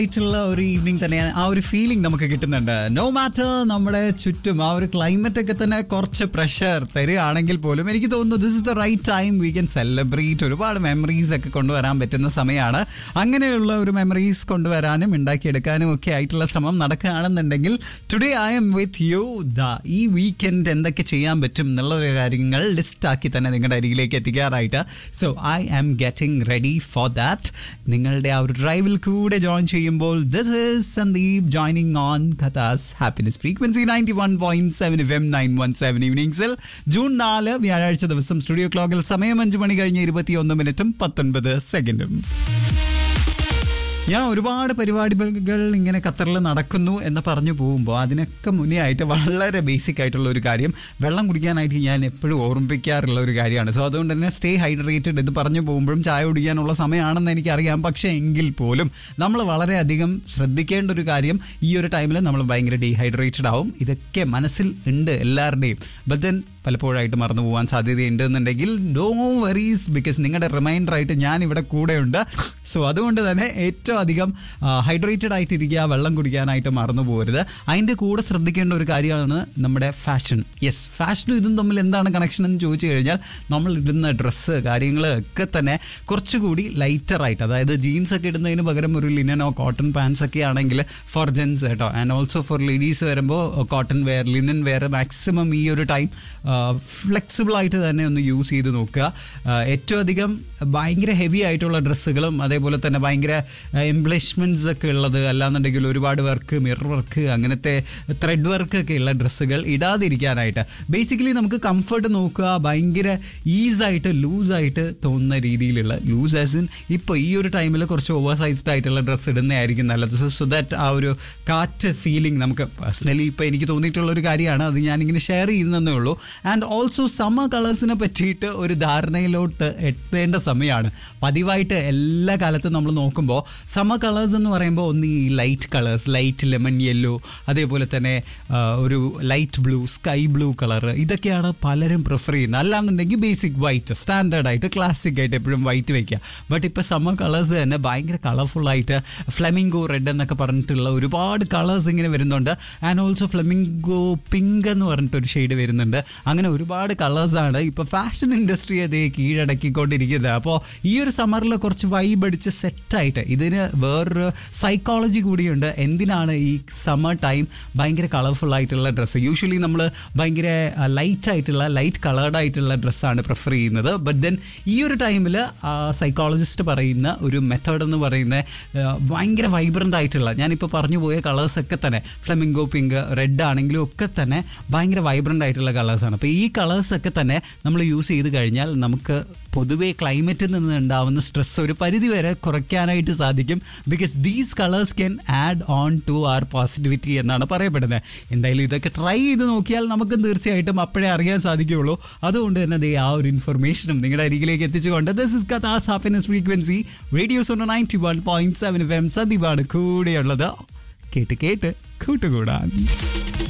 ആയിട്ടുള്ള ഒരു ഈവനിങ് തന്നെ ആ ഒരു ഫീലിംഗ് നമുക്ക് കിട്ടുന്നുണ്ട് നോ മാറ്റർ നമ്മുടെ ചുറ്റും ആ ഒരു ക്ലൈമറ്റ് ഒക്കെ തന്നെ കുറച്ച് പ്രഷർ തരികയാണെങ്കിൽ പോലും എനിക്ക് തോന്നുന്നു this is the right time we can celebrate ഒരുപാട് മെമ്മറീസ് ഒക്കെ കൊണ്ടുവരാൻ പറ്റുന്ന സമയമാണ് അങ്ങനെയുള്ള ഒരു മെമ്മറീസ് കൊണ്ടുവരാനും ഉണ്ടാക്കിയെടുക്കാനും ഒക്കെ ആയിട്ടുള്ള ശ്രമം നടക്കുകയാണെന്നുണ്ടെങ്കിൽ today I'm with you the ഈ വീക്കെൻഡ് എന്തൊക്കെ ചെയ്യാൻ പറ്റും എന്നുള്ള ഒരു കാര്യങ്ങൾ ലിസ്റ്റാക്കി തന്നെ നിങ്ങളുടെ അരികിലേക്ക് എത്തിക്കാറായിട്ട് so I am getting ready for that നിങ്ങളുടെ ആ ഒരു ഡ്രൈവിൽ കൂടെ ജോയിൻ ചെയ്യുമ്പോൾ this is Sandeep joining on Kathas happiness frequency ninety one point seven F M nine one seven ഈവനിങ്സിൽ ജൂൺ നാല് വ്യാഴാഴ്ച ദിവസം സ്റ്റുഡിയോ ക്ലോക്കിൽ സമയം അഞ്ച് മണി കഴിഞ്ഞ് ഇരുപത്തിയൊന്ന് മിനിറ്റും പത്തൊൻപത് സെക്കൻഡും ഞാൻ ഒരുപാട് പരിപാടികൾ ഇങ്ങനെ ഖത്തറിൽ നടക്കുന്നു എന്ന് പറഞ്ഞു പോകുമ്പോൾ അതിനൊക്കെ മുന്നേ ആയിട്ട് വളരെ ബേസിക് ആയിട്ടുള്ള ഒരു കാര്യം വെള്ളം കുടിക്കാനായിട്ട് ഞാൻ എപ്പോഴും ഓർമ്മിപ്പിക്കാറുള്ള ഒരു കാര്യമാണ് സോ അതുകൊണ്ട് തന്നെ സ്റ്റേ ഹൈഡ്രേറ്റഡ് ഇത് പറഞ്ഞു പോകുമ്പോഴും ചായ കുടിക്കാനുള്ള സമയമാണെന്ന് എനിക്കറിയാം പക്ഷേ എങ്കിൽ പോലും നമ്മൾ വളരെയധികം ശ്രദ്ധിക്കേണ്ട ഒരു കാര്യം ഈ ഒരു ടൈമിൽ നമ്മൾ ഭയങ്കര ഡീഹൈഡ്രേറ്റഡ് ആവും ഇതൊക്കെ മനസ്സിൽ ഉണ്ട് എല്ലാവരുടെയും ബട്ട് ദെൻ പലപ്പോഴായിട്ട് മറന്നു പോകാൻ സാധ്യതയുണ്ട് എന്നുണ്ടെങ്കിൽ ഡോ വറീസ് ബിക്കോസ് നിങ്ങളുടെ റിമൈൻഡർ ആയിട്ട് ഞാൻ ഇവിടെ കൂടെയുണ്ട് സോ അതുകൊണ്ട് തന്നെ ഏറ്റവും അധികം ഹൈഡ്രേറ്റഡ് ആയിട്ടിരിക്കുക വെള്ളം കുടിക്കാനായിട്ട് മറന്നു പോകരുത് അതിൻ്റെ കൂടെ ശ്രദ്ധിക്കേണ്ട ഒരു കാര്യമാണ് നമ്മുടെ ഫാഷൻ യെസ് ഫാഷനും ഇതും തമ്മിൽ എന്താണ് കണക്ഷൻ എന്ന് ചോദിച്ചു കഴിഞ്ഞാൽ നമ്മൾ ഇടുന്ന ഡ്രസ്സ് കാര്യങ്ങൾ ഒക്കെ തന്നെ കുറച്ചുകൂടി ലൈറ്ററായിട്ട് അതായത് ജീൻസ് ഒക്കെ ഇടുന്നതിന് പകരം ഒരു ലിനനോ കോട്ടൺ പാൻസ് ഒക്കെ ആണെങ്കിൽ ഫോർ ജെൻസ് കേട്ടോ ആൻഡ് ഓൾസോ ഫോർ ലേഡീസ് വരുമ്പോൾ cotton wear linen wear maximum ഈ ഒരു ടൈം ഫ്ലെക്സിബിൾ ആയിട്ട് തന്നെ ഒന്ന് യൂസ് ചെയ്ത് നോക്കുക ഏറ്റവും അധികം ഭയങ്കര ഹെവി ആയിട്ടുള്ള ഡ്രസ്സുകളും അതേപോലെ തന്നെ ഭയങ്കര എംബ്ലിഷ്മെൻറ്റ്സ് ഒക്കെ ഉള്ളത് അല്ലാന്നുണ്ടെങ്കിൽ ഒരുപാട് വർക്ക് മിറർ വർക്ക് അങ്ങനത്തെ ത്രെഡ് വർക്ക് ഒക്കെ ഉള്ള ഡ്രസ്സുകൾ ഇടാതിരിക്കാനായിട്ട് ബേസിക്കലി നമുക്ക് കംഫർട്ട് നോക്കുക ഭയങ്കര ഈസായിട്ട് ലൂസായിട്ട് തോന്നുന്ന രീതിയിലുള്ള ലൂസ് ആസ് ഇൻ ഇപ്പോൾ ഈ ഒരു ടൈമിൽ കുറച്ച് ഓവർ സൈസ്ഡ് ആയിട്ടുള്ള ഡ്രസ്സ് ഇടുന്നതായിരിക്കും നല്ലത് സോ സോ ദാറ്റ് ആ ഒരു കാറ്റ് ഫീലിംഗ് നമുക്ക് പേഴ്സണലി ഇപ്പോൾ എനിക്ക് തോന്നിയിട്ടുള്ള ഒരു കാര്യമാണ് അത് ഞാനിങ്ങനെ ഷെയർ ചെയ്യുന്നതേ ഉള്ളൂ ആൻഡ് ഓൾസോ സമ്മർ കളേഴ്സിനെ പറ്റിയിട്ട് ഒരു ധാരണയിലോട്ട് എത്തേണ്ട സമയമാണ് പതിവായിട്ട് എല്ലാ കാലത്തും നമ്മൾ നോക്കുമ്പോൾ സമ്മർ കളേഴ്സ് എന്ന് പറയുമ്പോൾ ഒന്ന് ഈ light colours light lemon yellow അതേപോലെ തന്നെ ആ, ഒരു light blue sky blue colour ഇതൊക്കെയാണ് പലരും പ്രിഫർ ചെയ്യുന്നത് അല്ലാന്നുണ്ടെങ്കിൽ ബേസിക് വൈറ്റ് സ്റ്റാൻഡേർഡ് ആയിട്ട് ക്ലാസിക് ആയിട്ട് എപ്പോഴും വൈറ്റ് വയ്ക്കുക ബട്ട് ഇപ്പോൾ സമ്മർ കളേഴ്സ് തന്നെ ഭയങ്കര കളർഫുൾ ആയിട്ട് ഫ്ലെമിംഗോ റെഡ് എന്നൊക്കെ പറഞ്ഞിട്ടുള്ള ഒരുപാട് കളേഴ്സ് ഇങ്ങനെ വരുന്നുണ്ട് ആൻഡ് ഓൾസോ ഫ്ലെമിംഗോ പിങ്ക് എന്ന് പറഞ്ഞിട്ടൊരു ഷെയ്ഡ് വരുന്നുണ്ട് അങ്ങനെ ഒരുപാട് കളേഴ്സാണ് ഇപ്പോൾ ഫാഷൻ ഇൻഡസ്ട്രി അതേ കീഴടക്കിക്കൊണ്ടിരിക്കുന്നത് അപ്പോൾ ഈ ഒരു സമ്മറിൽ കുറച്ച് വൈബ് അടിച്ച് സെറ്റായിട്ട് ഇതിന് വേറൊരു സൈക്കോളജി കൂടിയുണ്ട് എന്തിനാണ് ഈ സമ്മർ ടൈം ഭയങ്കര കളർഫുൾ ആയിട്ടുള്ള ഡ്രസ്സ് യൂഷ്വലി നമ്മൾ ഭയങ്കര ലൈറ്റ് ആയിട്ടുള്ള ലൈറ്റ് കളേർഡ് ആയിട്ടുള്ള ഡ്രസ്സാണ് പ്രിഫർ ചെയ്യുന്നത് ബട്ട് ദെൻ ഈ ഒരു ടൈമിൽ സൈക്കോളജിസ്റ്റ് പറയുന്ന ഒരു മെത്തേഡ് എന്ന് പറയുന്ന ആ, ഭയങ്കര വൈബ്രൻ്റ് ആയിട്ടുള്ള ഞാനിപ്പോൾ പറഞ്ഞു പോയ കളേഴ്സൊക്കെ തന്നെ ഫ്ലെമിംഗോ പിങ്ക് റെഡ് ആണെങ്കിലും ഒക്കെ തന്നെ ഭയങ്കര വൈബ്രൻ്റ് ആയിട്ടുള്ള കളേഴ്സാണ് അപ്പോൾ ഈ കളേഴ്സൊക്കെ തന്നെ നമ്മൾ യൂസ് ചെയ്ത് കഴിഞ്ഞാൽ നമുക്ക് പൊതുവേ ക്ലൈമറ്റിൽ നിന്ന് ഉണ്ടാവുന്ന സ്ട്രെസ് ഒരു പരിധി വരെ കുറയ്ക്കാനായിട്ട് സാധിക്കും because these colours can add on to our positivity എന്നാണ് പറയപ്പെടുന്നത് എന്തായാലും ഇതൊക്കെ ട്രൈ ചെയ്ത് നോക്കിയാൽ നമുക്ക് തീർച്ചയായിട്ടും അപ്പോഴേ അറിയാൻ സാധിക്കുകയുള്ളൂ അതുകൊണ്ട് തന്നെ ദേ ആ ഒരു ഇൻഫർമേഷനും നിങ്ങളുടെ അരികിലേക്ക് എത്തിച്ചുകൊണ്ട് this is Kathas happiness frequency radio സോണോ ninety one point seven F M സദീപാണ് കൂടെയുള്ളത് കേട്ട് കേട്ട് കൂട്ടുകൂടാൻ